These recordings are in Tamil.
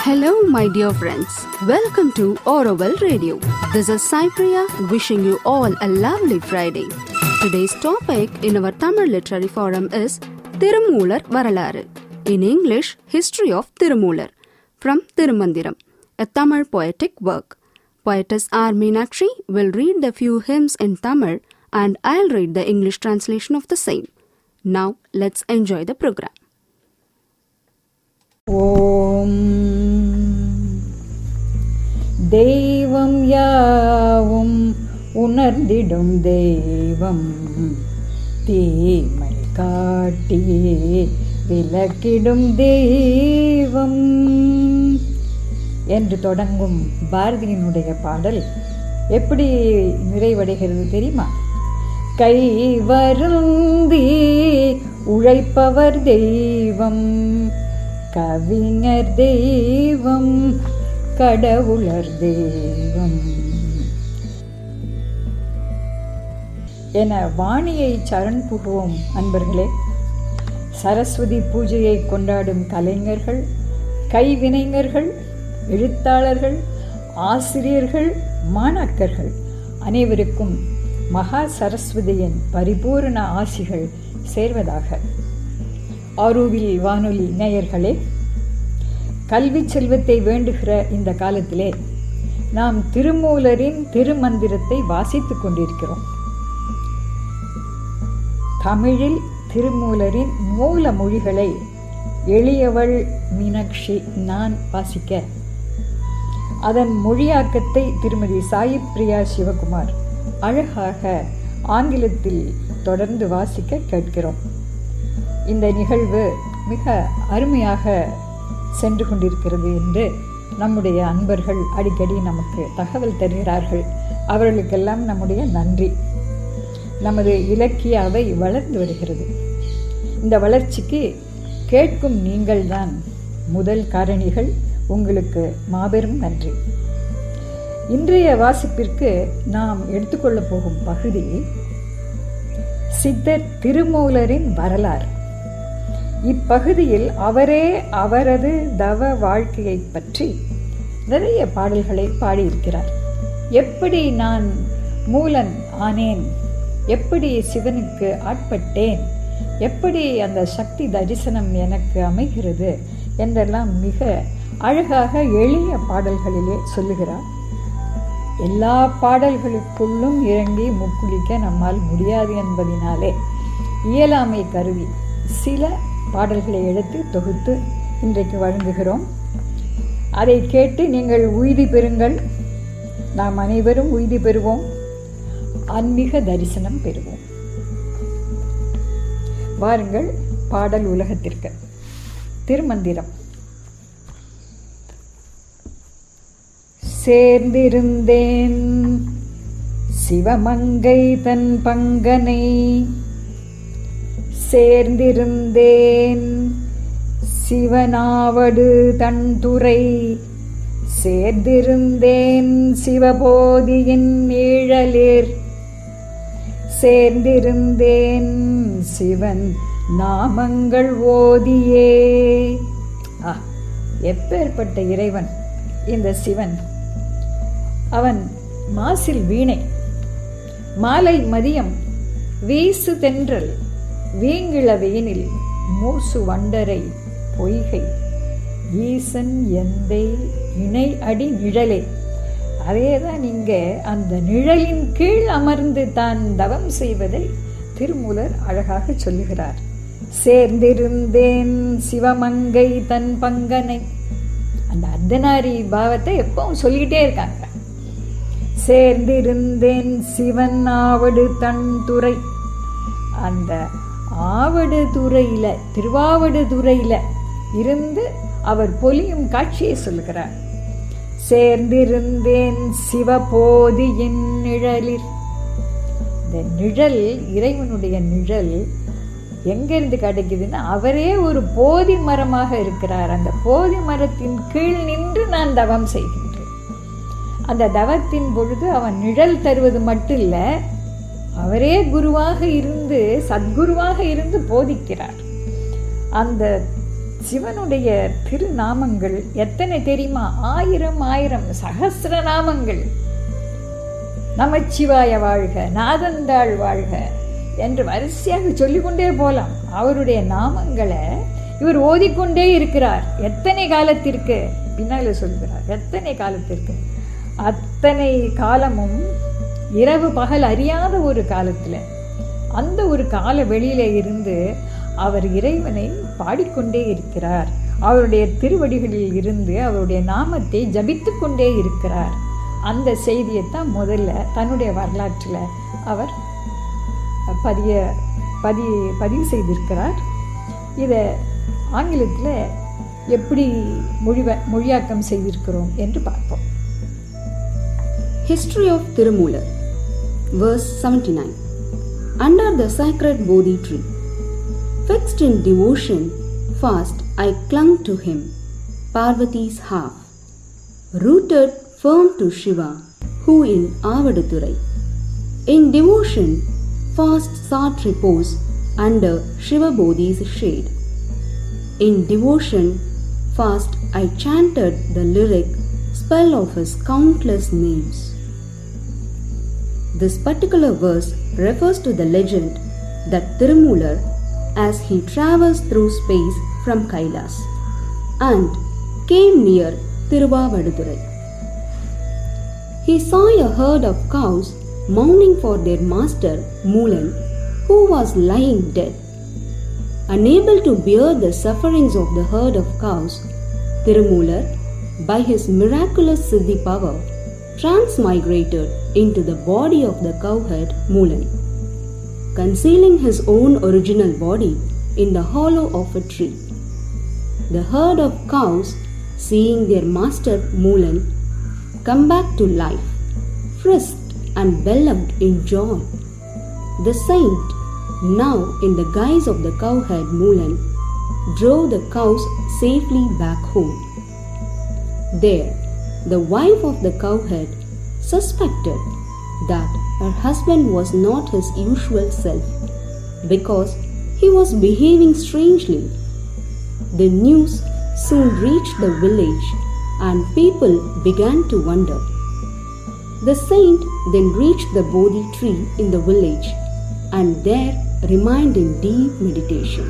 Hello, my dear friends. Welcome to Orovel Radio. This is Cypria wishing you all a lovely Friday. Today's topic in our Tamil Literary Forum is Tirumular Varalaru. In English, History of Tirumular from Tirumandiram, a Tamil poetic work. Poetess R. Meenakshi will read the few hymns in Tamil and I'll read the English translation of the same. Now, let's enjoy the program. ஓம் தெய்வம் யாவும் உணர்ந்திடும் தெய்வம் தீமை காட்டி விலக்கிடும் தெய்வம் என்று தொடங்கும் பாரதியினுடைய பாடல் எப்படி நிறைவடைகிறது தெரியுமா கை வருந்தி உழைப்பவர் தெய்வம் கவிஞர் தெய்வம் கடவுளர் தெய்வம் என வாணியை சரண் புகுவோம் அன்பர்களே சரஸ்வதி பூஜையை கொண்டாடும் கலைஞர்கள் கைவினைஞர்கள் எழுத்தாளர்கள் ஆசிரியர்கள் மாணாக்கர்கள் அனைவருக்கும் மகா சரஸ்வதியின் பரிபூரண ஆசிகள் சேர்வதாக ஆரூவில் வானொலி நேயர்களே கல்வி செல்வத்தை வேண்டுகிற இந்த காலத்திலே நாம் திருமூலரின் திருமந்திரத்தை வாசித்துக் கொண்டிருக்கிறோம் தமிழில் திருமூலரின் மூல மொழிகளை எளியவள் மீனாட்சி நான் வாசிக்க அதன் மொழியாக்கத்தை திருமதி சாயி பிரியா சிவகுமார் அழகாக ஆங்கிலத்தில் தொடர்ந்து வாசிக்க கேட்கிறோம் இந்த நிகழ்வு மிக அருமையாக சென்று கொண்டிருக்கிறது என்று நம்முடைய அன்பர்கள் அடிக்கடி நமக்கு தகவல் தருகிறார்கள் அவர்களுக்கெல்லாம் நம்முடைய நன்றி நமது இலக்கிய அவை வளர்ந்து வருகிறது இந்த வளர்ச்சிக்கு கேட்கும் நீங்கள்தான் முதல் காரணிகள் உங்களுக்கு மாபெரும் நன்றி இன்றைய வாசிப்பிற்கு நாம் எடுத்துக்கொள்ளப் போகும் பகுதி சித்தர் திருமூலரின் வரலாறு இப்பகுதியில் அவரே அவரது தவ வாழ்க்கையை பற்றி நிறைய பாடல்களை பாடியிருக்கிறார் எப்படி நான் மூலன் ஆனேன் எப்படி சிவனுக்கு ஆட்பட்டேன் எப்படி அந்த சக்தி தரிசனம் எனக்கு அமைகிறது என்றெல்லாம் மிக அழகாக எளிய பாடல்களிலே சொல்லுகிறார் எல்லா பாடல்களுக்குள்ளும் இறங்கி முக்குளிக்க நம்மால் முடியாது என்பதினாலே இயலாமை கருவி சில பாடல்களை எடுத்து தொகுத்து இன்றைக்கு வழங்குகிறோம் அதை கேட்டு நீங்கள் உய்தி பெறுங்கள் நாம் அனைவரும் உய்தி பெறுவோம் ஆன்மீக தரிசனம் பெறுவோம் வாருங்கள் பாடல் உலகத்திற்கு திருமந்திரம் சேர்ந்திருந்தேன் சிவமங்கை தன் பங்கனை சேர்ந்திருந்தேன் சிவனாவடு தன்துறை சேர்ந்திருந்தேன் சிவபோதியின் நீழலிர் சேர்ந்திருந்தேன் சிவன் நாமங்கள் ஓதியே ஆ எப்பேற்பட்ட இறைவன் இந்த சிவன் அவன் மாசில் வீணை மாலை மதியம் வீசு தென்றல் வீங்கிழவேனில் மூசு வண்டரை பொய்கை ஈசன் எந்தை இணை அடி நிழலே அதே தான் இங்கே அந்த நிழலின் கீழ் அமர்ந்து தான் தவம் செய்வதை திருமூலர் அழகாக சொல்லுகிறார் சேர்ந்திருந்தேன் சிவமங்கை தன் பங்கனை அந்த அர்த்தநாரி பாவத்தை எப்பவும் சொல்லிக்கிட்டே இருக்காங்க சேர்ந்திருந்தேன் சிவன் ஆவடு தன் துறை அந்த ஆவடு துறையில திருவாவடு துறையில இருந்து அவர் பொலியும் காட்சியை சொல்லுகிறார் சேர்ந்திருந்தேன் சிவபோதியின் நிழலில் இந்த நிழல் இறைவனுடைய நிழல் எங்கிருந்து கிடைக்குதுன்னா அவரே ஒரு போதி மரமாக இருக்கிறார் அந்த போதி மரத்தின் கீழ் நின்று நான் தவம் செய்கின்றேன் அந்த தவத்தின் பொழுது அவன் நிழல் தருவது மட்டும் இல்லை அவரே குருவாக இருந்து சத்குருவாக இருந்து போதிக்கிறார் அந்த சிவனுடைய திருநாமங்கள் எத்தனை தெரியுமா ஆயிரம் ஆயிரம் சகசிர நாமங்கள் நமச்சிவாய வாழ்க நாதந்தாள் வாழ்க என்று வரிசையாக சொல்லிக்கொண்டே போலாம் அவருடைய நாமங்களை இவர் ஓதிக்கொண்டே இருக்கிறார் எத்தனை காலத்திற்கு பின்னால சொல்கிறார் எத்தனை காலத்திற்கு அத்தனை காலமும் இரவு பகல் அறியாத ஒரு காலத்தில் அந்த ஒரு கால வெளியில இருந்து அவர் இறைவனை பாடிக்கொண்டே இருக்கிறார் அவருடைய திருவடிகளில் இருந்து அவருடைய நாமத்தை ஜபித்து கொண்டே இருக்கிறார் அந்த செய்தியைத்தான் முதல்ல தன்னுடைய வரலாற்றில் அவர் பதிய பதி பதிவு செய்திருக்கிறார் இதை ஆங்கிலத்தில் எப்படி மொழிவ மொழியாக்கம் செய்திருக்கிறோம் என்று பார்ப்போம் History of Tirumoolar, verse 79. Under the sacred Bodhi tree, fixed in devotion, fast I clung to him, Parvati's half, rooted firm to Shiva, who in Avadadurai. In devotion, fast sought repose under Shiva Bodhi's shade. In devotion, fast I chanted the lyric spell of his countless names. This particular verse refers to the legend that Tirumular, as he travels through space from Kailas, and came near Tiruvavadurai. He saw a herd of cows mourning for their master Moolan, who was lying dead. Unable to bear the sufferings of the herd of cows, Tirumular, by his miraculous Siddhi power, transmigrated into the body of the cowherd Moolan. Concealing his own original body in the hollow of a tree. The herd of cows, seeing their master Moolan come back to life, frisked and bellowed in joy. The saint, now in the guise of the cowherd Moolan, drove the cows safely back home. There, the wife of the cowherd suspected that her husband was not his usual self because he was behaving strangely. The news soon reached the village and people began to wonder. The saint then reached the Bodhi tree in the village and there remained in deep meditation.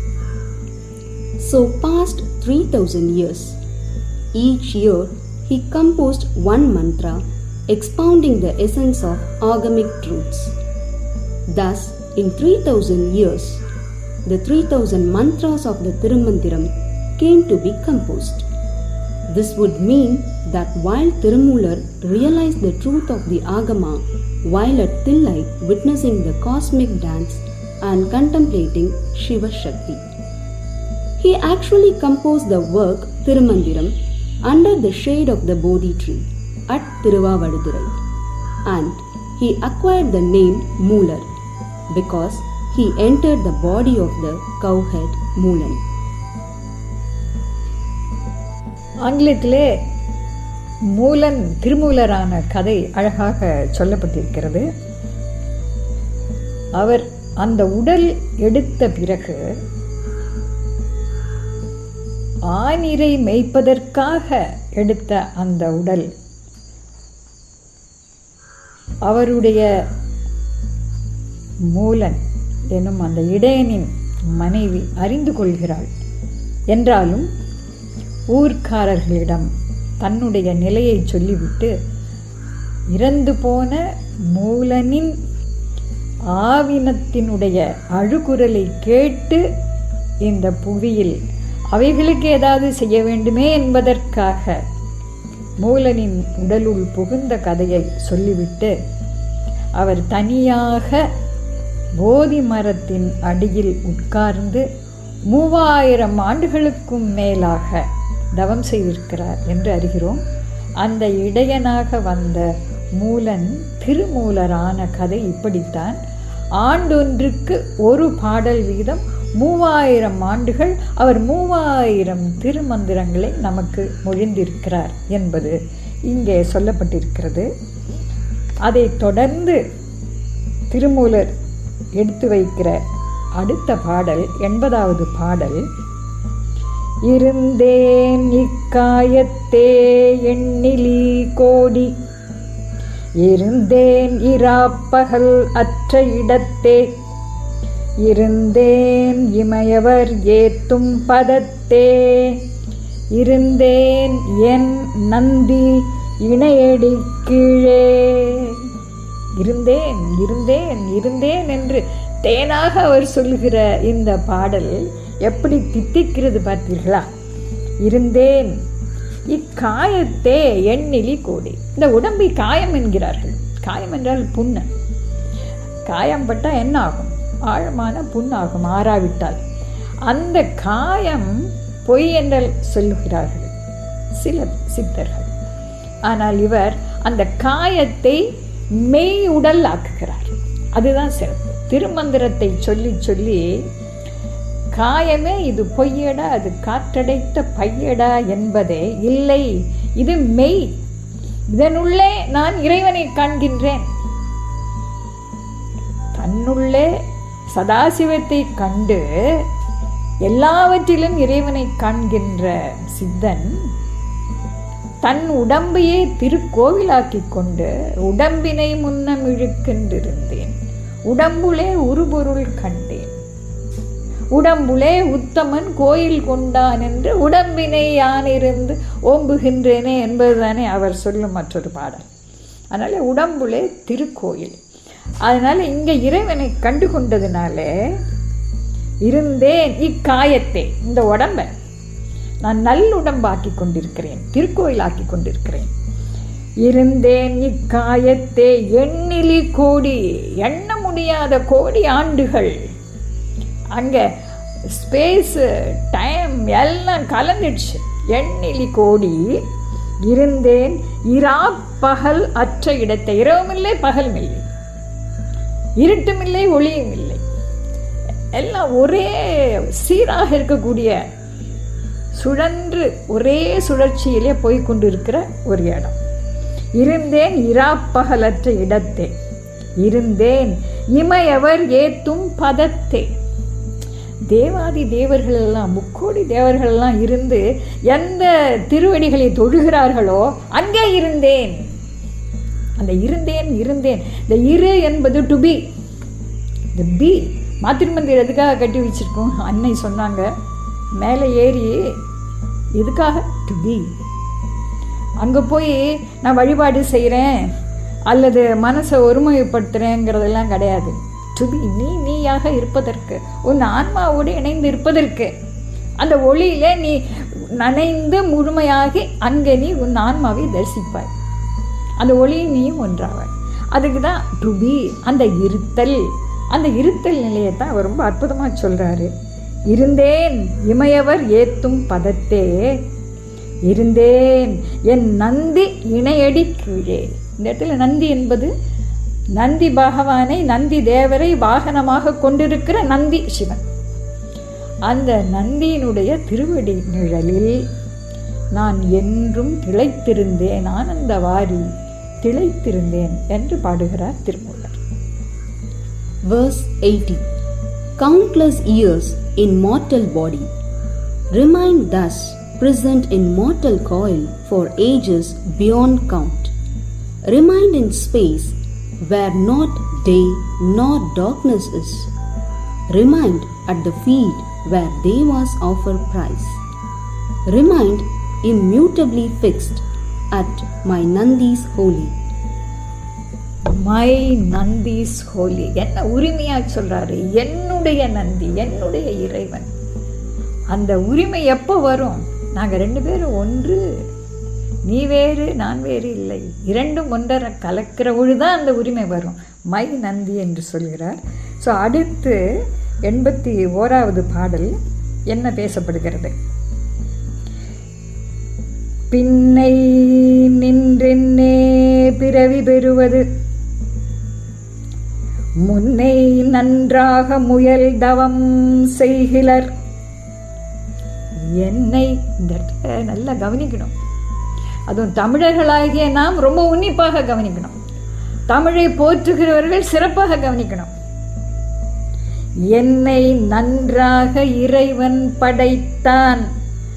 So passed 3000 years. Each year he composed one mantra expounding the essence of agamic truths. Thus, in 3000 years, the 3000 mantras of the Tirumandiram came to be composed. This would mean that while Tirumular realized the truth of the Agama while at Tillai witnessing the cosmic dance and contemplating Shiva Shakti, he actually composed the work Tirumandiram under the shade of the Bodhi tree at Tiruvavadurai and he acquired the name Moolar because he entered the body of the cowhead Moolan. ஆங்கிலத்திலே மூலன் திருமூலரான கதை அழகாக சொல்லப்பட்டிருக்கிறது அவர் அந்த உடல் எடுத்த பிறகு ஆனிரை மேய்ப்பதற்காக எடுத்த அந்த உடல் அவருடைய மூலன் எனும் அந்த இடையனின் மனைவி அறிந்து கொள்கிறாள் என்றாலும் ஊர்க்காரர்களிடம் தன்னுடைய நிலையை சொல்லிவிட்டு இறந்து போன மூலனின் ஆவினத்தினுடைய அழுகுரலை கேட்டு இந்த புவியில் அவைகளுக்கு ஏதாவது செய்ய வேண்டுமே என்பதற்காக மூலனின் உடலுள் புகுந்த கதையை சொல்லிவிட்டு அவர் தனியாக போதி மரத்தின் அடியில் உட்கார்ந்து மூவாயிரம் ஆண்டுகளுக்கும் மேலாக தவம் செய்திருக்கிறார் என்று அறிகிறோம் அந்த இடையனாக வந்த மூலன் திருமூலரான கதை இப்படித்தான் ஆண்டொன்றுக்கு ஒரு பாடல் வீதம் மூவாயிரம் ஆண்டுகள் அவர் மூவாயிரம் திருமந்திரங்களை நமக்கு மொழிந்திருக்கிறார் என்பது இங்கே சொல்லப்பட்டிருக்கிறது அதை தொடர்ந்து திருமூலர் எடுத்து வைக்கிற அடுத்த பாடல் எண்பதாவது பாடல் இருந்தேன் இக்காயத்தே எண்ணிலி கோடி இருந்தேன் இராப்பகல் அற்ற இடத்தே இருந்தேன் இமையவர் ஏத்தும் பதத்தே இருந்தேன் என் நந்தி இணையடி கீழே இருந்தேன் இருந்தேன் இருந்தேன் என்று தேனாக அவர் சொல்லுகிற இந்த பாடல் எப்படி தித்திக்கிறது பார்த்தீர்களா இருந்தேன் இக்காயத்தே எண்ணிலி கோடி இந்த உடம்பை காயம் என்கிறார்கள் காயம் என்றால் புண்ணு காயம் பட்டால் என்ன ஆகும் ஆழமான புண்ணாகும் ஆறாவிட்டால் அந்த காயம் பொய் என்றால் சொல்லுகிறார்கள் சில சித்தர்கள் ஆனால் இவர் அந்த காயத்தை மெய் உடல் ஆக்குகிறார் அதுதான் சிறப்பு திருமந்திரத்தை சொல்லி சொல்லி காயமே இது பொய்யடா அது காற்றடைத்த பையடா என்பதே இல்லை இது மெய் இதனுள்ளே நான் இறைவனை காண்கின்றேன் தன்னுள்ளே சதாசிவத்தை கண்டு எல்லாவற்றிலும் இறைவனை காண்கின்ற சித்தன் தன் உடம்பையே திருக்கோவிலாக்கி கொண்டு உடம்பினை முன்னம் இழுக்கின்றிருந்தேன் உடம்புலே உருபொருள் கண்டேன் உடம்புலே உத்தமன் கோயில் கொண்டான் என்று உடம்பினை யானிருந்து ஓம்புகின்றேனே என்பதுதானே அவர் சொல்லும் மற்றொரு பாடல் அதனால உடம்புலே திருக்கோயில் அதனால இங்க இறைவனை கண்டு கொண்டதுனால இருந்தேன் இக்காயத்தை இந்த உடம்பை நான் நல்லுடம்பாக்கி கொண்டிருக்கிறேன் திருக்கோயிலாக்கி கொண்டிருக்கிறேன் இருந்தேன் இக்காயத்தே எண்ணிலி கோடி எண்ண முடியாத கோடி ஆண்டுகள் அங்கே ஸ்பேஸு டைம் எல்லாம் கலந்துடுச்சு எண்ணிலி கோடி இருந்தேன் இரா பகல் அற்ற இடத்தை இரவும் இல்லை பகலும் இல்லை இருட்டும் இல்லை ஒளியும் இல்லை எல்லாம் ஒரே சீராக இருக்கக்கூடிய சுழன்று ஒரே சுழற்சியிலே போய்கொண்டிருக்கிற ஒரு இடம் இருந்தேன் இராப்பகலற்ற இடத்தே இருந்தேன் இமையவர் ஏத்தும் பதத்தே தேவாதி தேவர்கள் எல்லாம் முக்கோடி தேவர்கள் எல்லாம் இருந்து எந்த திருவடிகளை தொழுகிறார்களோ அங்கே இருந்தேன் அந்த இருந்தேன் இருந்தேன் இந்த இரு என்பது டு பி இந்த பி மாத்திருமந்திர் எதுக்காக கட்டி வச்சிருக்கோம் அன்னை சொன்னாங்க மேலே ஏறி எதுக்காக டு பி அங்கே போய் நான் வழிபாடு செய்கிறேன் அல்லது மனசை ஒருமுகப்படுத்துகிறேங்கிறதெல்லாம் கிடையாது டு பி நீ நீயாக இருப்பதற்கு உன் ஆன்மாவோடு இணைந்து இருப்பதற்கு அந்த ஒளியில நீ நனைந்து முழுமையாகி அங்கே நீ உன் ஆன்மாவை தரிசிப்பாய் அந்த ஒளியில் நீயும் ஒன்றாவாய் அதுக்கு தான் டு பி அந்த இருத்தல் அந்த இருத்தல் நிலையை தான் அவர் ரொம்ப அற்புதமாக சொல்கிறாரு இருந்தேன் இமையவர் ஏத்தும் பதத்தே இருந்தேன் என் நந்தி இணையடி கீழே இந்த இடத்துல நந்தி என்பது நந்தி பகவானை நந்தி தேவரை வாகனமாக கொண்டிருக்கிற நந்தி சிவன் அந்த நந்தியினுடைய திருவடி நிழலில் நான் என்றும் திளைத்திருந்தேன் ஆனந்தவாரி திளைத்திருந்தேன் என்று பாடுகிறார் Thirumoolar Verse 80 Countless years in mortal body remain thus present in mortal coil for ages beyond count. Remain in space where not day nor darkness is. Remind at the field where devas offer prize. Remind immutably fixed at my Nandi's holy. My Nandi's holy என்ன உரிமையா சொல்றாரு என்னுடைய நந்தி என்னுடைய இறைவன் அந்த உரிமை எப்போ வரும் நாங்கள் ரெண்டு பேரும் ஒன்று நீ வேறு நான் வேறு இல்லை இரண்டும் ஒன்றரை கலக்கிற பொழுதுதான் அந்த உரிமை வரும் மை நந்தி என்று சொல்கிறார் ஸோ அடுத்து எண்பத்தி ஓராவது பாடல் என்ன பேசப்படுகிறது பின்னை நின்றென்னே பிறவி பெறுவது முன்னை நன்றாக முயல் தவம் செய்கிலர் என்னை இந்த இடத்துல நல்லா கவனிக்கணும் அதுவும் தமிழர்களாகிய நாம் ரொம்ப உன்னிப்பாக கவனிக்கணும் தமிழை போற்றுகிறவர்கள் சிறப்பாக கவனிக்கணும் என்னை நன்றாக இறைவன் படைத்தான்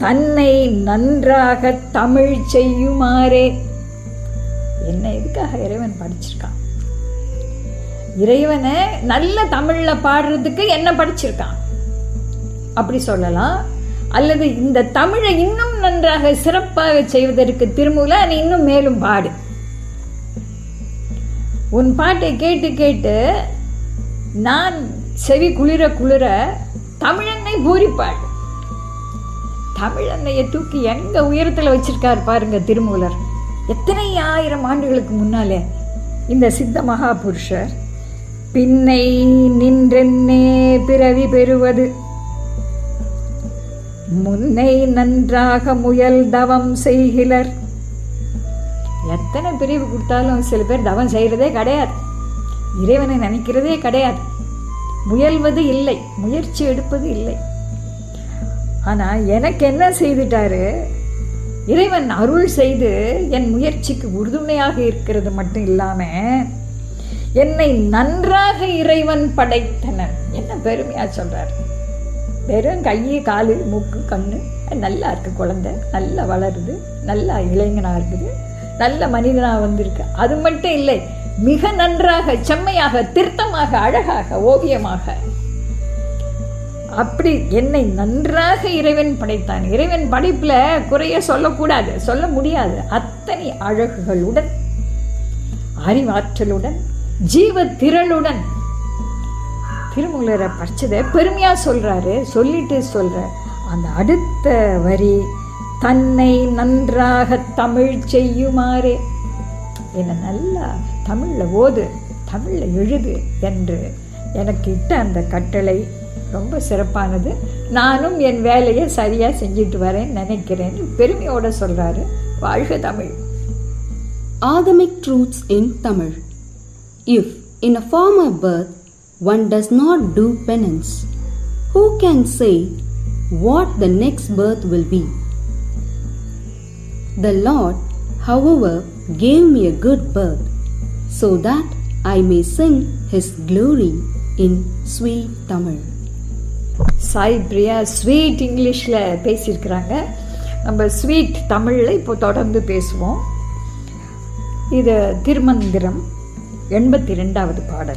தன்னை நன்றாக தமிழ் செய்யுமாறே என்ன எதுக்காக இறைவன் படிச்சிருக்கான் இறைவனை நல்ல தமிழ்ல பாடுறதுக்கு என்ன படிச்சிருக்கான் அப்படி சொல்லலாம் அல்லது இந்த தமிழை இன்னும் நன்றாக சிறப்பாக செய்வதற்கு திருமூல நீ இன்னும் மேலும் பாடு உன் பாட்டை கேட்டு கேட்டு நான் செவி குளிர குளிர தமிழெண்ணை பூரிப்பாள் தமிழெண்ணையை தூக்கி எங்க உயரத்துல வச்சிருக்காரு பாருங்க திருமூலர் எத்தனை ஆயிரம் ஆண்டுகளுக்கு முன்னாலே இந்த சித்த மகாபுருஷர் பின்னை நின்றென்னே பிறவி பெறுவது முன்னை நன்றாக முயல் தவம் செய்கிலர் எத்தனை பிரிவு கொடுத்தாலும் சில பேர் தவம் செய்கிறதே கிடையாது இறைவனை நினைக்கிறதே கிடையாது முயல்வது இல்லை முயற்சி எடுப்பது இல்லை ஆனால் எனக்கு என்ன செய்துட்டாரு இறைவன் அருள் செய்து என் முயற்சிக்கு உறுதுணையாக இருக்கிறது மட்டும் இல்லாமல் என்னை நன்றாக இறைவன் படைத்தனன் என்ன பெருமையாக சொல்கிறார் வெறும் கை காலு மூக்கு கண்ணு நல்லா இருக்கு குழந்தை நல்லா வளருது நல்லா இளைஞனாக இருக்குது நல்ல மனிதனாக வந்திருக்கு அது மட்டும் இல்லை மிக நன்றாக செம்மையாக திருத்தமாக அழகாக ஓவியமாக அப்படி என்னை நன்றாக இறைவன் படைத்தான் இறைவன் படைப்பில் குறைய சொல்லக்கூடாது சொல்ல முடியாது அத்தனை அழகுகளுடன் அறிவாற்றலுடன் ஜீவ திரளுடன் திருமூலரை படிச்சதை பெருமையாக சொல்கிறாரு சொல்லிட்டு சொல்கிற அந்த அடுத்த வரி தன்னை நன்றாக தமிழ் செய்யுமாறே என்னை நல்லா தமிழில் ஓது தமிழில் எழுது என்று எனக்கு இட்ட அந்த கட்டளை ரொம்ப சிறப்பானது நானும் என் வேலையை சரியாக செஞ்சுட்டு வரேன் நினைக்கிறேன் பெருமையோட சொல்கிறாரு வாழ்க Tamil Agamic truths in Tamil. If, in a former birth, one does not do penance, who can say what the next birth will be? The Lord, however, gave me a good birth, so that I may sing His glory in sweet Tamil. Sai Priya sweet இங்கிலீஷில் பேசியிருக்கிறாங்க நம்ம ஸ்வீட் தமிழில் இப்போ தொடர்ந்து பேசுவோம் இது திருமந்திரம் எண்பத்தி ரெண்டாவது பாடல்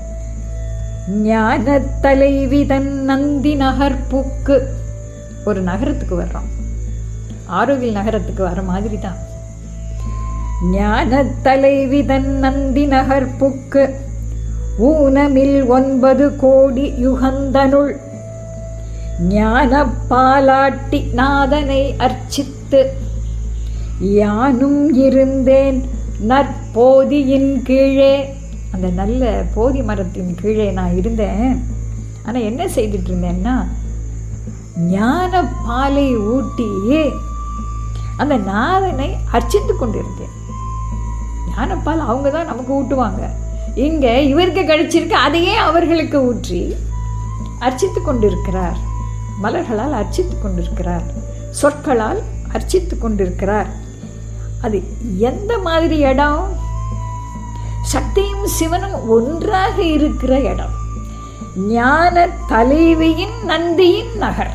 ஞான தலைவி தன் நந்தி நகர்ப்புக்கு ஒரு நகரத்துக்கு வர்றோம் ஆரோவில் நகரத்துக்கு வர மாதிரி தான் ஞான தலைவி தன் நந்தி நகர்ப்புக்கு ஊனமில் ஒன்பது கோடி யுகந்தனுள் ஞான பாலாட்டி நாதனை அர்ச்சித்து யானும் இருந்தேன் நற்போதியின் கீழே அந்த நல்ல போதி மரத்தின் கீழே நான் இருந்தேன் ஆனால் என்ன செய்துட்டு இருந்தேன்னா ஞான பாலை ஊட்டி அந்த நாதனை அர்ச்சித்து கொண்டிருந்தேன் ஞானப்பால் அவங்க தான் நமக்கு ஊட்டுவாங்க இங்கே இவருக்கு கிடைச்சிருக்கு அதையே அவர்களுக்கு ஊற்றி அர்ச்சித்து கொண்டிருக்கிறார் மலர்களால் அர்ச்சித்து கொண்டிருக்கிறார் சொற்களால் அர்ச்சித்து கொண்டிருக்கிறார் அது எந்த மாதிரி இடம் சக்தியும் சிவனும் ஒன்றாக இருக்கிற இடம் ஞான தலைவியின் நந்தியின் நகர்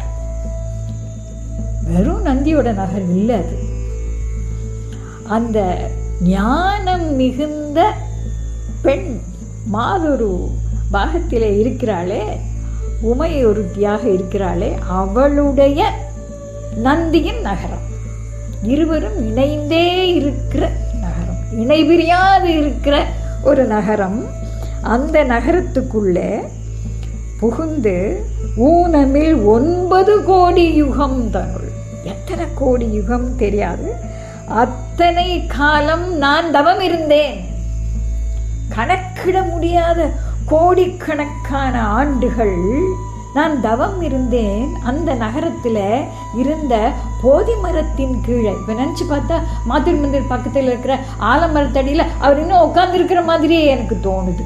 வெறும் நந்தியோட நகர் இல்லை அது அந்த ஞானம் மிகுந்த பெண் மாதொரு பாகத்திலே இருக்கிறாளே உமை ஒருத்தியாக இருக்கிறாளே அவளுடைய நந்தியின் நகரம் இருவரும் இணைந்தே இருக்கிற நகரம் இணை பிரியாது இருக்கிற ஒரு நகரம் அந்த நகரத்துக்குள்ளே புகுந்து ஊனமில் ஒன்பது கோடி யுகம் தனுள் எத்தனை கோடி யுகம் தெரியாது அத்தனை காலம் நான் தவம் இருந்தேன் கணக்கிட முடியாத கோடிக்கணக்கான ஆண்டுகள் நான் தவம் இருந்தேன் அந்த நகரத்தில் இருந்த போதி மரத்தின் கீழே இப்போ நினச்சி பார்த்தா மாத்திரு மந்திர் பக்கத்தில் இருக்கிற ஆலமரத்தடியில் அவர் இன்னும் உட்காந்துருக்கிற மாதிரியே எனக்கு தோணுது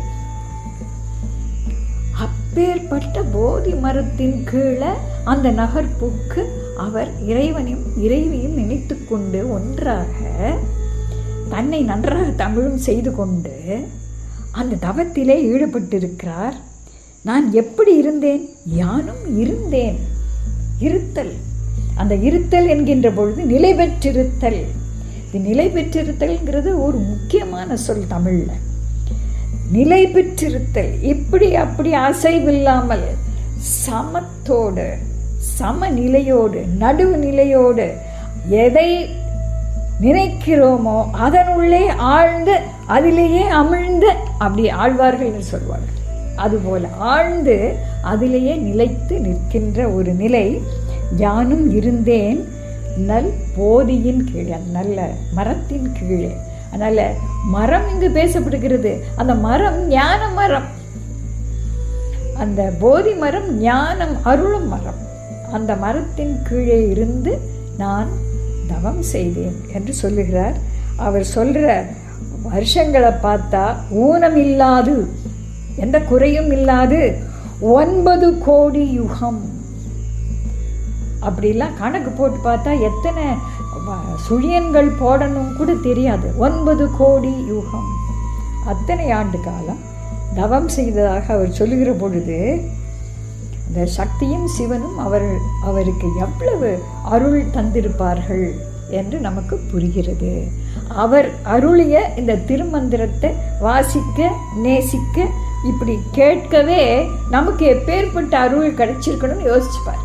அப்பேற்பட்ட போதி மரத்தின் கீழே அந்த நகர்ப்புக்கு அவர் இறைவனையும் இறைவியும் நினைத்து கொண்டு ஒன்றாக தன்னை நன்றாக தமிழும் செய்து கொண்டு அந்த தவத்திலே ஈடுபட்டிருக்கிறார் நான் எப்படி இருந்தேன் யானும் இருந்தேன் இருத்தல் அந்த இருத்தல் என்கின்ற பொழுது நிலை பெற்றிருத்தல் இது நிலை பெற்றிருத்தல்ங்கிறது ஒரு முக்கியமான சொல் தமிழ்ல நிலை பெற்றிருத்தல் இப்படி அப்படி அசைவில்லாமல் சமத்தோடு சமநிலையோடு நடுவு நிலையோடு எதை நினைக்கிறோமோ அதனுள்ளே ஆழ்ந்து அதிலேயே அமிழ்ந்து அப்படி ஆழ்வார்கள் சொல்வார்கள் அதுபோல ஆழ்ந்து அதிலேயே நிலைத்து நிற்கின்ற ஒரு நிலை யானும் இருந்தேன் நல் போதியின் கீழே நல்ல மரத்தின் கீழே அதனால மரம் இங்கு பேசப்படுகிறது அந்த மரம் ஞான மரம் அந்த போதி மரம் ஞானம் அருளும் மரம் அந்த மரத்தின் கீழே இருந்து நான் தவம் செய்தேன் என்று சொல்லுகிறார் அவர் சொல்ற வருஷங்களை பார்த்தா ஊனம் இல்லாது எந்த குறையும் இல்லாது ஒன்பது கோடி யுகம் அப்படிலாம் கணக்கு போட்டு பார்த்தா எத்தனை சுழியன்கள் போடணும் கூட தெரியாது ஒன்பது கோடி யுகம் அத்தனை ஆண்டு காலம் தவம் செய்ததாக அவர் சொல்லுகிற பொழுது அந்த சக்தியும் சிவனும் அவர் அவருக்கு எவ்வளவு அருள் தந்திருப்பார்கள் என்று நமக்கு புரிகிறது அவர் அருளிய இந்த திருமந்திரத்தை வாசிக்க நேசிக்க இப்படி கேட்கவே நமக்கு எப்பேற்பட்ட அருள் கிடைச்சிருக்கணும்னு யோசிச்சு பாருங்க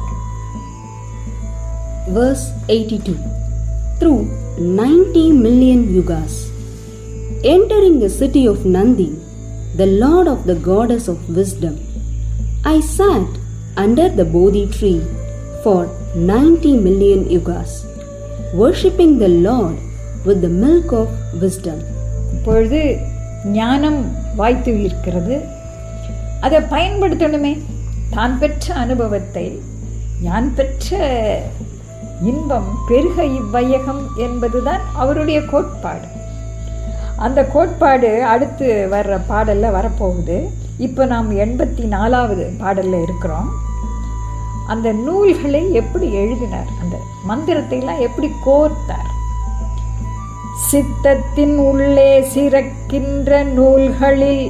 Verse 82 Through 90 million yugas, entering the city of Nandi, the lord of the goddess of wisdom, I sat under the Bodhi tree for 90 million yugas, worshipping the Lord with the milk of wisdom. இப்பொழுது ஞானம் வாய்த்து இருக்கிறது அதை பயன்படுத்தணுமே தான் பெற்ற அனுபவத்தை யான் பெற்ற இன்பம் பெருக இவ்வையகம் என்பதுதான் அவருடைய கோட்பாடு அந்த கோட்பாடு அடுத்து வர்ற பாடல்ல வரப்போகுது இப்போ நாம் எண்பத்தி நாலாவது பாடல்ல இருக்கிறோம் அந்த நூல்களை எப்படி எழுதினார் அந்த மந்திரத்தை எல்லாம் எப்படி கோர்த்தார் சித்தத்தின் உள்ளே சிறக்கின்ற நூல்களில்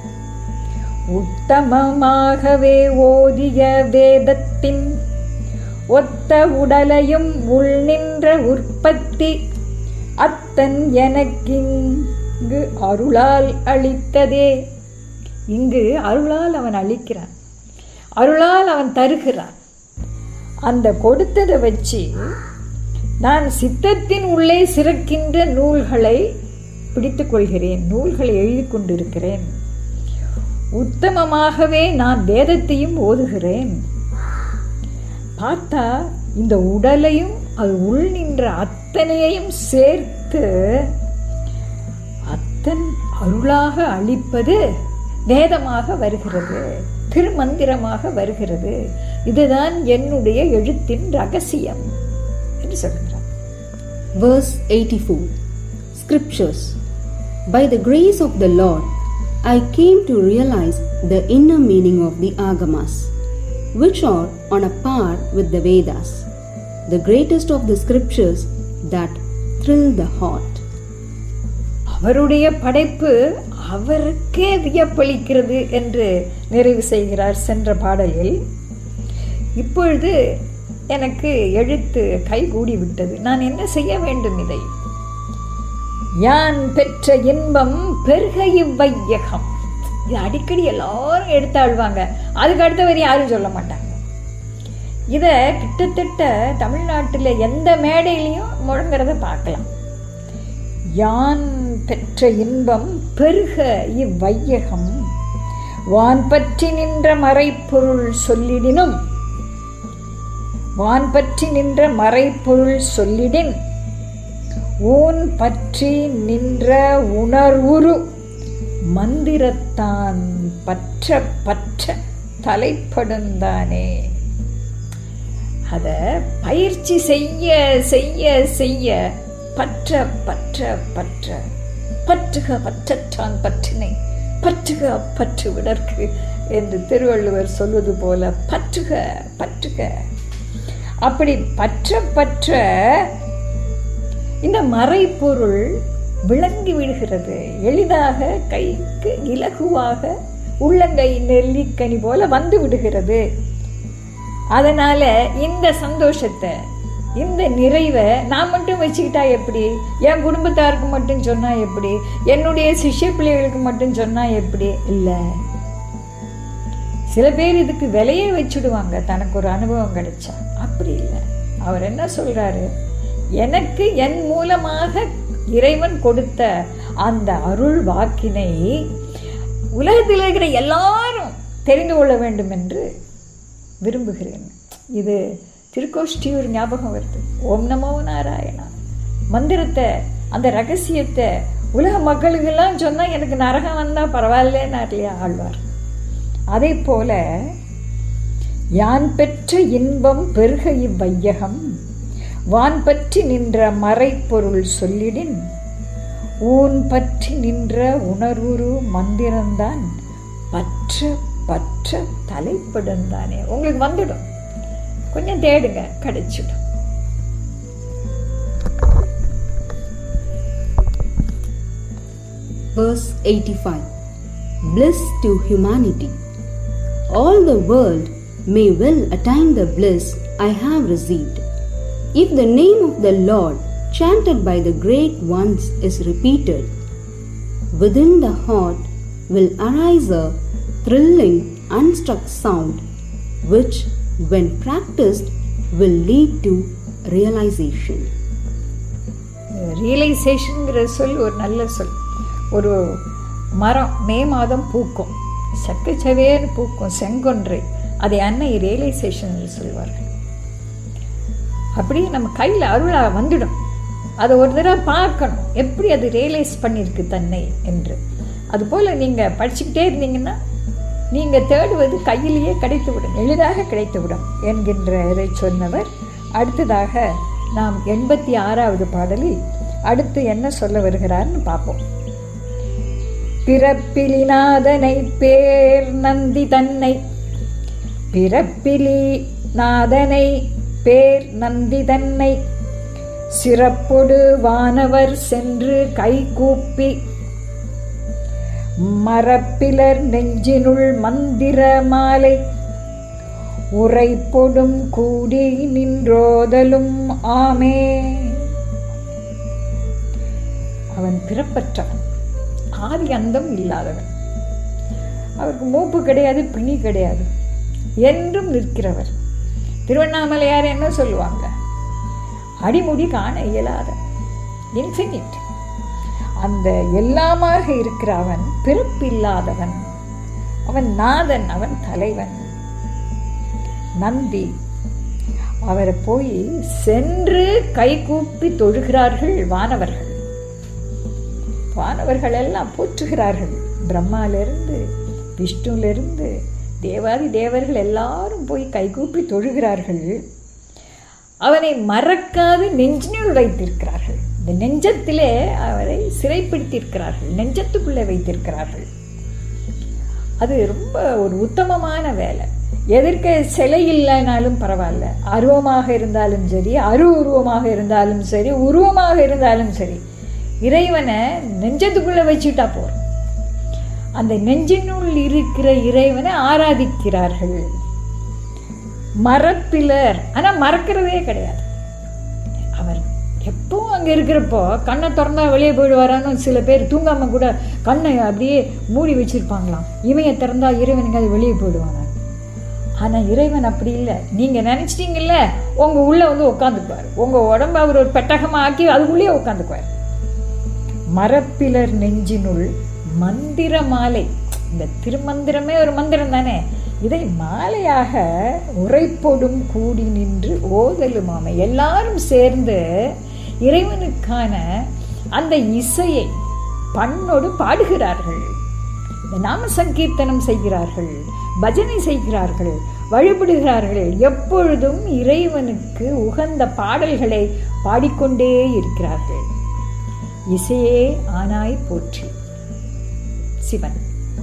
உத்தமமாகவே ஓதிய வேதத்தின் ஒத்த உடலையும் உள் நின்ற உற்பத்தி அத்தன் எனக்கிங்கு அருளால் அளித்ததே இங்கு அருளால் அவன் அளிக்கிறான் அருளால் அவன் தருகிறான் அந்த கொடுத்ததை வச்சு நான் சித்தத்தின் உள்ளே சிறக்கின்ற நூல்களை பிடித்துக் கொள்கிறேன் நூல்களை எழுதி கொண்டிருக்கிறேன் உத்தமமாகவே நான் வேதத்தையும் ஓதுகிறேன் பார்த்தா இந்த உடலையும் அது உள் நின்ற அத்தனையையும் சேர்த்து அத்தன் அருளாக அளிப்பது வேதமாக வருகிறது திருமந்திரமாக வருகிறது இதுதான் என்னுடைய எழுத்தின் ரகசியம் என்று சொல்கிறார் Verse 84 Scriptures By the grace of the Lord, I came to realize the inner meaning of the Agamas, which are on a par with the Vedas, the greatest of the scriptures that thrill the heart. அவருடைய படைப்பு அவருக்கே வியப்பளிக்கிறது என்று நிறைவு செய்கிறார் சென்ற பாடலில் இப்பொழுது எனக்கு எழுத்து கைகூடி விட்டது நான் என்ன செய்ய வேண்டும் இதை யான் பெற்ற இன்பம் பெருக இவ்வையகம் இது அடிக்கடி எல்லாரும் எடுத்தாழ்வாங்க அதுக்கு அடுத்தவர் யாரும் சொல்ல மாட்டாங்க இதை கிட்டத்தட்ட தமிழ்நாட்டில் எந்த மேடையிலையும் முழங்குறத பார்க்கலாம் யான் பெற்ற இன்பம் பெருக இவ்வையகம் வான் பற்றி நின்ற மறைப்பொருள் சொல்லிடினும் வான் பற்றி நின்ற மறைப்பொருள் சொல்லிடின் ஊன் பற்றி நின்ற உணர்வுரு மந்திரத்தான் பற்ற பற்ற தலைப்படுந்தானே அத பயிற்சி செய்ய செய்ய செய்ய பற்ற பற்ற பற்ற பற்றுக பற்றற்றான் பற்றினை பற்றுக பற்று விடற்கு என்று திருவள்ளுவர் சொல்வது போல பற்றுக பற்றுக அப்படி பற்ற பற்ற இந்த மறைப்பொருள் விளங்கி விடுகிறது எளிதாக கைக்கு இலகுவாக உள்ளங்கை நெல்லிக்கனி போல வந்து விடுகிறது அதனால இந்த சந்தோஷத்தை இந்த நிறைவை நான் மட்டும் வச்சுக்கிட்டா எப்படி என் குடும்பத்தாருக்கு மட்டும் சொன்னா எப்படி என்னுடைய சிஷ்ய பிள்ளைகளுக்கு மட்டும் சொன்னா எப்படி இல்லை சில பேர் இதுக்கு விலையே வச்சுடுவாங்க தனக்கு ஒரு அனுபவம் கிடைச்சா அப்படி இல்லை அவர் என்ன சொல்றாரு எனக்கு என் மூலமாக இறைவன் கொடுத்த அந்த அருள் வாக்கினை உலகத்தில் இருக்கிற எல்லாரும் தெரிந்து கொள்ள வேண்டும் என்று விரும்புகிறேன் இது திருக்கோஷ்டியூர் ஞாபகம் வருது ஓம் நமோ நாராயணா மந்திரத்தை அந்த ரகசியத்தை உலக மக்களுக்கெல்லாம் சொன்னால் எனக்கு நரகம் வந்தால் பரவாயில்லன்னு இல்லையா ஆழ்வார் அதே போல யான் பெற்ற இன்பம் பெருக இவ்வையகம் வான் பற்றி நின்ற மறைப்பொருள் சொல்லிடின் ஊன் பற்றி நின்ற உணர்வுரு மந்திரம்தான் பற்ற பற்ற தலைப்படுந்தானே உங்களுக்கு வந்துடும் கொஞ்சம் தேடுங்க கிடைச்சிடும் Verse 85 Bliss to humanity. All the world may well attain the bliss I have received. If the name of the Lord, chanted by the great ones, is repeated, within the heart will arise a thrilling, unstruck sound, which, when practiced, will lead to realization. ரியலைசேஷனுங்கிற சொல் ஒரு நல்ல சொல் ஒரு மரம் மே மாதம் பூக்கும் சக்கச்சவேன்னு பூக்கும் செங்கொன்றை அதை அன்னை ரியலைசேஷன் சொல்வார்கள் அப்படியே நம்ம கையில் அருளாக வந்துடும் அதை ஒரு தடவை பார்க்கணும் எப்படி அது ரியலைஸ் பண்ணியிருக்கு தன்னை என்று அதுபோல் நீங்கள் படிச்சுக்கிட்டே இருந்தீங்கன்னா நீங்கள் தேடுவது கையிலேயே கிடைத்துவிடும் எளிதாக கிடைத்துவிடும் என்கின்ற இதை சொன்னவர் அடுத்ததாக நாம் எண்பத்தி ஆறாவது பாடலில் அடுத்து என்ன சொல்ல வருகிறார்னு பார்ப்போம் பிறப்பிலிநாதனை பேர் நந்தி தன்னை பிறப்பிலி நாதனை பேர் நந்தி தன்னை சிறப்பொடு வானவர் சென்று கைகூப்பி மரப்பிலர் நெஞ்சினுள் மந்திர மாலை உரைப்பொடும் கூடி நின்றோதலும் ஆமே அவன் பிறப்பற்றவன் ஆதி அந்தம் இல்லாதவன் அவருக்கு மூப்பு கிடையாது பிணி கிடையாது என்றும் நிற்கிறவர் திருவண்ணாமலையார் என்ன சொல்லுவாங்க அடிமுடி காண இயலாத இன்ஃபினிட் அந்த எல்லாமாக இருக்கிற அவன் பிறப்பில்லாதவன் அவன் நாதன் அவன் தலைவன் நந்தி அவரை போய் சென்று கைகூப்பி தொழுகிறார்கள் வானவர்கள் வானவர்கள் எல்லாம் போற்றுகிறார்கள் பிரம்மாலிருந்து விஷ்ணுவிலிருந்து தேவாதி தேவர்கள் எல்லாரும் போய் கைகூப்பி தொழுகிறார்கள் அவனை மறக்காது நெஞ்சினுள் வைத்திருக்கிறார்கள் இந்த நெஞ்சத்திலே அவரை சிறைப்பிடித்திருக்கிறார்கள் நெஞ்சத்துக்குள்ளே வைத்திருக்கிறார்கள் அது ரொம்ப ஒரு உத்தமமான வேலை எதிர்க்க சிலை இல்லைனாலும் பரவாயில்ல அருவமாக இருந்தாலும் சரி அரு உருவமாக இருந்தாலும் சரி உருவமாக இருந்தாலும் சரி இறைவனை நெஞ்சத்துக்குள்ளே வச்சுட்டா போறோம் அந்த நெஞ்சினுள் இருக்கிற இறைவனை ஆராதிக்கிறார்கள் மறப்பிலர் ஆனால் மறக்கிறதே கிடையாது அவர் எப்பவும் அங்கே இருக்கிறப்போ கண்ணை திறந்தா வெளியே போயிடுவாரான்னு சில பேர் தூங்காமல் கூட கண்ணை அப்படியே மூடி வச்சிருப்பாங்களாம் இவைய திறந்தா இறைவனுக்கு அது வெளியே போயிடுவாங்க ஆனால் இறைவன் அப்படி இல்லை நீங்கள் நினச்சிட்டீங்கல்ல உங்கள் உள்ளே வந்து உட்காந்துக்குவார் உங்கள் உடம்பு அவர் ஒரு பெட்டகமாக ஆக்கி அதுக்குள்ளேயே உட்காந்துக்குவார் மரப்பிலர் நெஞ்சினுள் மந்திர மாலை இந்த திருமந்திரமே ஒரு மந்திரம் தானே இதை மாலையாக உரைப்பொடும் கூடி நின்று ஓதலுமாமை எல்லாரும் சேர்ந்து இறைவனுக்கான அந்த இசையை பண்ணோடு பாடுகிறார்கள் இந்த நாம சங்கீர்த்தனம் செய்கிறார்கள் பஜனை செய்கிறார்கள் வழிபடுகிறார்கள் எப்பொழுதும் இறைவனுக்கு உகந்த பாடல்களை பாடிக்கொண்டே இருக்கிறார்கள் இசையே ஆனாய் போற்றி Sivan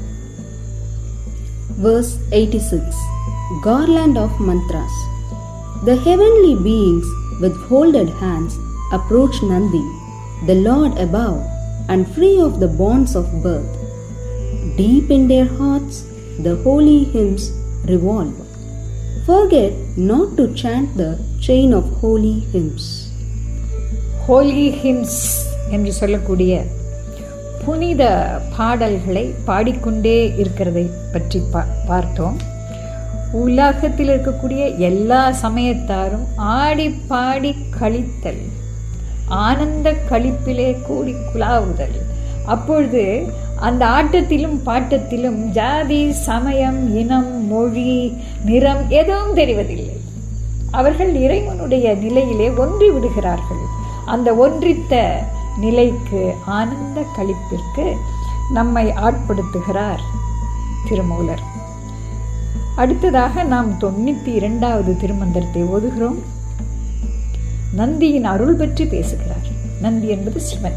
Verse 86 Garland of Mantras The heavenly beings with folded hands approach Nandi, the Lord above, and free of the bonds of birth. Deep in their hearts, the holy hymns revolve. forget not to chant the chain of holy hymns. Holy hymns என்று சொல்லக்கூடிய புனித பாடல்களை பாடிக்கொண்டே இருக்கிறதை பற்றி பா பார்த்தோம் உலகத்தில் இருக்கக்கூடிய எல்லா சமயத்தாரும் ஆடி பாடி கழித்தல் ஆனந்த களிப்பிலே கூடி குலாவுதல் அப்பொழுது அந்த ஆட்டத்திலும் பாட்டத்திலும் ஜாதி சமயம் இனம் மொழி நிறம் எதுவும் தெரிவதில்லை அவர்கள் இறைவனுடைய நிலையிலே ஒன்றி விடுகிறார்கள் அந்த ஒன்றித்த நிலைக்கு ஆனந்த களிப்பிற்கு நம்மை ஆட்படுத்துகிறார் திருமூலர் அடுத்ததாக நாம் தொண்ணூற்றி இரண்டாவது திருமந்திரத்தை ஓதுகிறோம் நந்தியின் அருள் பற்றி பேசுகிறார் நந்தி என்பது சிவன்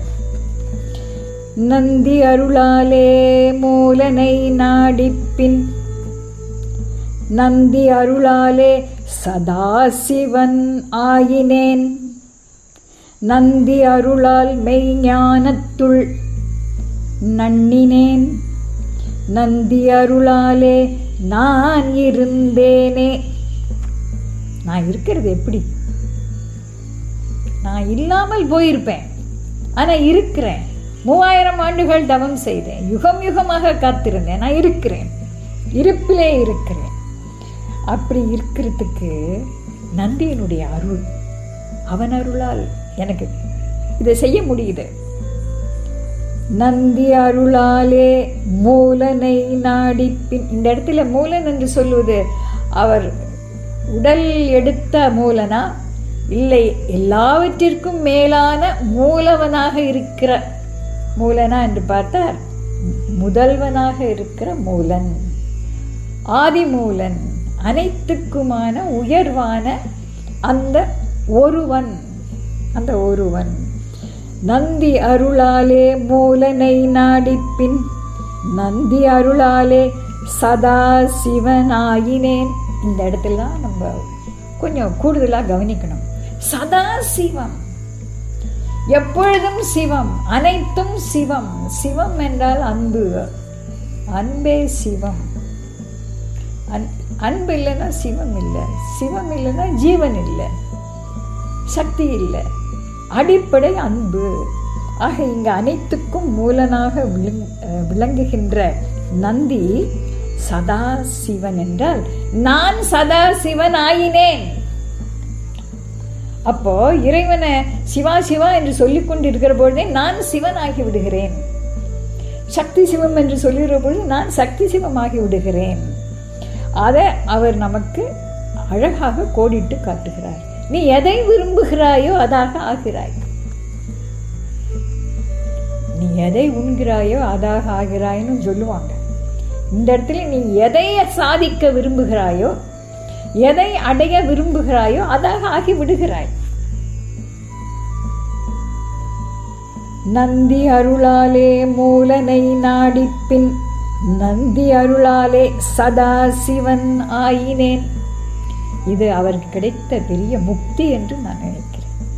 நந்தி அருளாலே மூலனை நாடிப்பின் நந்தி அருளாலே சதாசிவன் ஆயினேன் நந்தி அருளால் மெய்ஞானத்துள் நன்னினேன் நந்தி அருளாலே நான் இருந்தேனே நான் இருக்கிறது எப்படி நான் இல்லாமல் போயிருப்பேன் ஆனால் இருக்கிறேன் மூவாயிரம் ஆண்டுகள் தவம் செய்தேன் யுகம் யுகமாக காத்திருந்தேன் நான் இருக்கிறேன் இருப்பிலே இருக்கிறேன் அப்படி இருக்கிறதுக்கு நந்தியினுடைய அருள் அவன் அருளால் எனக்கு இதை செய்ய முடியுது நந்தி அருளாலே மூலனை நாடிப்பின் இந்த இடத்துல மூலன் என்று சொல்லுவது அவர் உடல் எடுத்த மூலனா இல்லை எல்லாவற்றிற்கும் மேலான மூலவனாக இருக்கிற மூலனா என்று பார்த்தார் முதல்வனாக இருக்கிற மூலன் ஆதிமூலன் அனைத்துக்குமான உயர்வான அந்த ஒருவன் அந்த ஒருவன் நந்தி அருளாலே மூலனை நாடிப்பின் நந்தி அருளாலே சதா சிவனாயினேன் இந்த இடத்துல தான் நம்ம கொஞ்சம் கூடுதலாக கவனிக்கணும் சதா சிவம் எப்பொழுதும் சிவம் அனைத்தும் சிவம் சிவம் என்றால் அன்பு அன்பே சிவம் அன் அன்பு இல்லைன்னா சிவம் இல்லை சிவம் இல்லைன்னா ஜீவன் இல்லை சக்தி இல்லை அடிப்படை அன்பு ஆக இங்கு அனைத்துக்கும் மூலனாக விளங் விளங்குகின்ற நந்தி சதா சிவன் என்றால் நான் சதா சிவன் ஆயினேன் அப்போ இறைவனை சிவா சிவா என்று சொல்லிக் கொண்டிருக்கிற பொழுதே நான் சிவன் ஆகி விடுகிறேன் சக்தி சிவம் என்று சொல்லுகிற பொழுது நான் சக்தி சிவமாகி விடுகிறேன் அதை அவர் நமக்கு அழகாக கோடிட்டு காட்டுகிறார் நீ எதை விரும்புகிறாயோ அதாக ஆகிறாய் நீ எதை உண்கிறாயோ அதாக ஆகிறாய்னு சொல்லுவாங்க இந்த இடத்துல நீ எதை சாதிக்க விரும்புகிறாயோ எதை அடைய விரும்புகிறாயோ அதாக ஆகி விடுகிறாய் நந்தி அருளாலே மூலனை நாடிப்பின் நந்தி அருளாலே சதா சிவன் ஆயினேன் இது அவருக்கு கிடைத்த பெரிய முக்தி என்று நான் நினைக்கிறேன்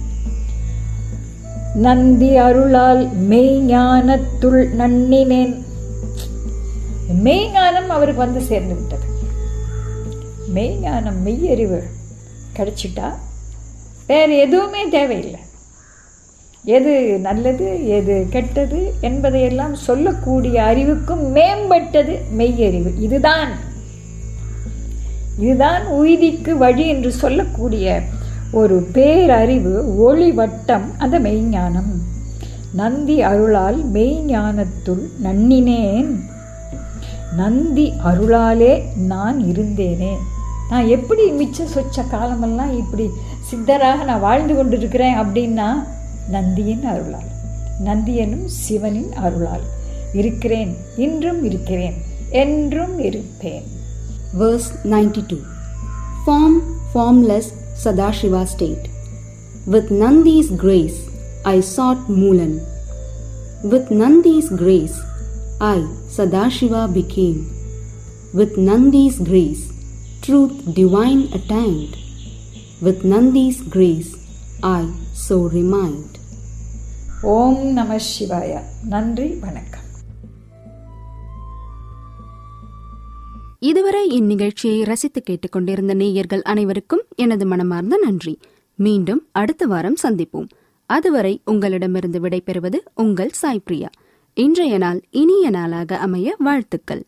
நந்தி அருளால் மெய்ஞானத்துள் நன்னினேன் மெய்ஞானம் அவருக்கு வந்து சேர்ந்து விட்டது மெய்ஞானம் மெய்யறிவு கிடைச்சிட்டா வேறு எதுவுமே தேவையில்லை எது நல்லது எது கெட்டது என்பதையெல்லாம் சொல்லக்கூடிய அறிவுக்கும் மேம்பட்டது மெய்யறிவு இதுதான் இதுதான் உய்திக்கு வழி என்று சொல்லக்கூடிய ஒரு பேரறிவு ஒளி வட்டம் அந்த மெய்ஞானம் நந்தி அருளால் மெய்ஞானத்துள் நன்னினேன் நந்தி அருளாலே நான் இருந்தேனே நான் எப்படி மிச்ச சொச்ச காலமெல்லாம் இப்படி சித்தராக நான் வாழ்ந்து கொண்டிருக்கிறேன் அப்படின்னா நந்தியின் அருளால் நந்தியனும் சிவனின் அருளால் இருக்கிறேன் இன்றும் இருக்கிறேன் என்றும் இருப்பேன் Verse 92 Form, formless Sadashiva state. With Nandi's grace, I sought Moolan. With Nandi's grace, I, Sadashiva, became. With Nandi's grace, truth divine attained. With Nandi's grace, I so remained. ஓம் நம சிவாய நன்றி வணக்கம் இதுவரை இந்நிகழ்ச்சியை ரசித்து கேட்டுக்கொண்டிருந்த நேயர்கள் அனைவருக்கும் எனது மனமார்ந்த நன்றி மீண்டும் அடுத்த வாரம் சந்திப்போம் அதுவரை உங்களிடமிருந்து விடைபெறுவது உங்கள் சாய்பிரியா இன்றைய நாள் இனிய நாளாக அமைய வாழ்த்துக்கள்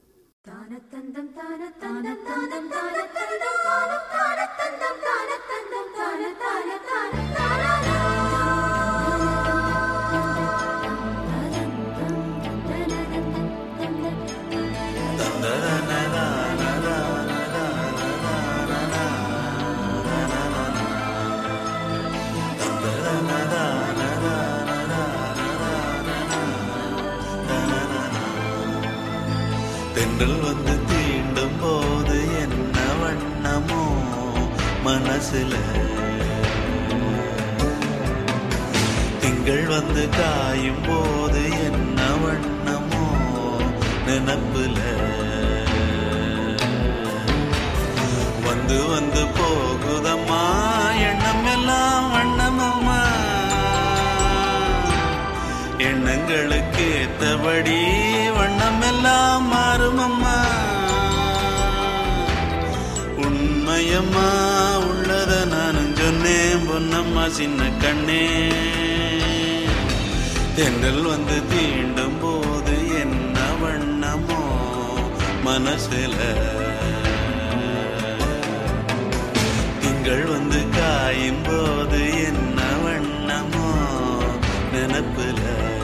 தென்றல் வந்து தீண்டும் போது என்ன வண்ணமோ மனசுல திங்கள் வந்து காயும் போது என்ன வண்ணமோ நினப்புல வந்து வந்து போகுதம்மா எண்ணம் எல்லாம் வண்ணமம்மா எண்ணங்களுக்கு ஏத்தபடி வண்ணம் எல்லாம் மாறுமம்மா உண்மையம்மா உள்ளத நானும் சொன்னேன் பொன்னம்மா சின்ன கண்ணே தென்றல் வந்து தீண்டும் போது என்ன வண்ணமோ மனசுல திங்கள் வந்து காயும் போது என்ன வண்ணமோ நினப்புல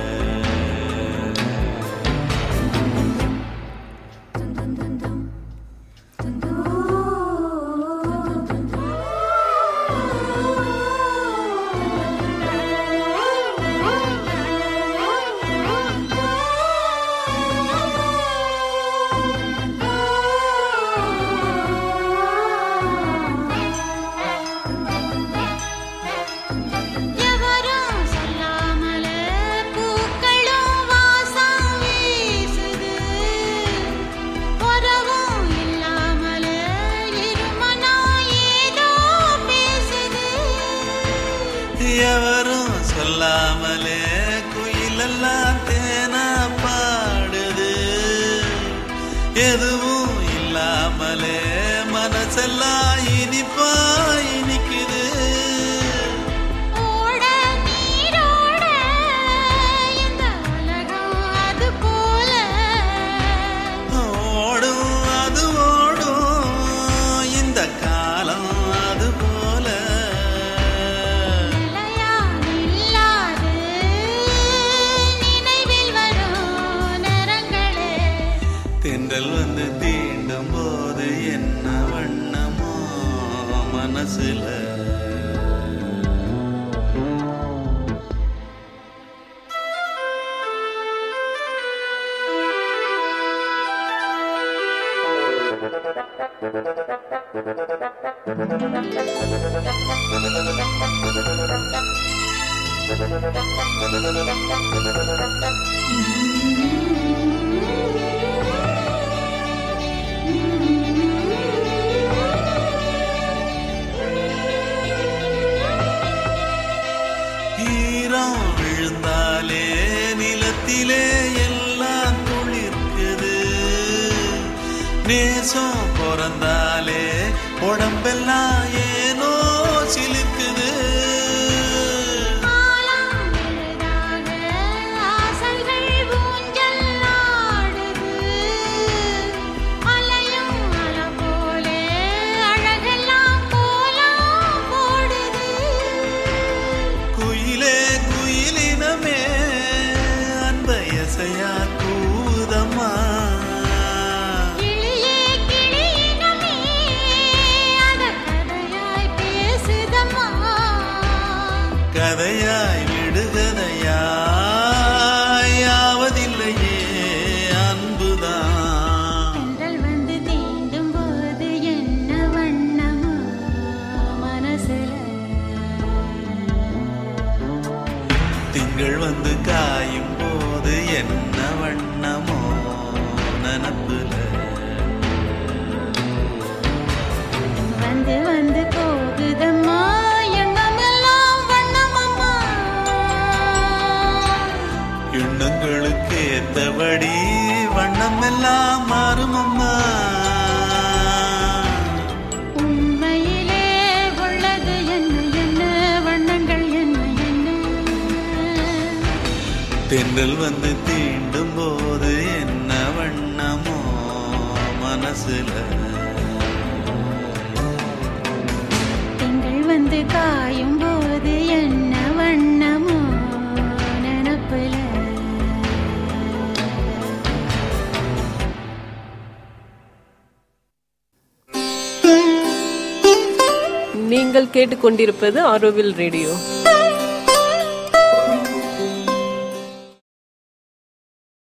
எவரும் சொல்லாமலே பூக்களும் வாசம் வீசுது உறவும் இல்லாமலே இருமனோ ஏதோ பேசுது எவரும் சொல்லாமலே குயிலெல்லாம் தேனா பாடுது எதுவும் இல்லாமலே மனசெல்லாம் இனிப்பா இனிக்குது ஓட நீரோட இந்த உலகம் அது போல ஓடும் அது ஓடும் இந்த காலம் அது போல நிலையா நில்லாது நினைவில் வரும் நிறங்களே தென்றல் வந்து தீண்டும் போது என்ன வண்ணமோ மனசுல ஈரம் விழுந்தாலே நிலத்திலே எல்லாம் துளிர்க்குது நேசம் பிறந்தாலே உடம்பெல்லாம் ஏனோ சிலிர்க்குது ஆலம் எழுதாக ஆசைகள் ஊஞ்சல் ஆடுது அலையும் அலை போலே அழகெல்லாம் கோலம் போடுது குயிலே குயிலினமே அன்பயசையா கூதம்மா கிளியே கிளியினமே அத கதையாய் பேசுதம்மா கதையாய் விடுகதையாய் யாவதில்லையே அன்புதான் தென்றல் வந்து தீண்டும் போது என்ன வண்ணமோ மனசுல திங்கள் வந்து காயும் போது என்ன வண்ணமோ நனப்புல வந்து வந்து போகுதம்மா எண்ணமெல்லாம் வண்ணமம்மா எண்ணங்களுக்கு ஏத்தபடி வண்ணம் எல்லாம் மாறுமம்மா தென்றல் வந்து தீண்டும் போது என்ன வண்ணமோ மனசுல திங்கள் வந்து காயும் போது என்ன வண்ணமோ நினப்புல நீங்கள் கேட்டுக்கொண்டிருப்பது ஆரோவில் ரேடியோ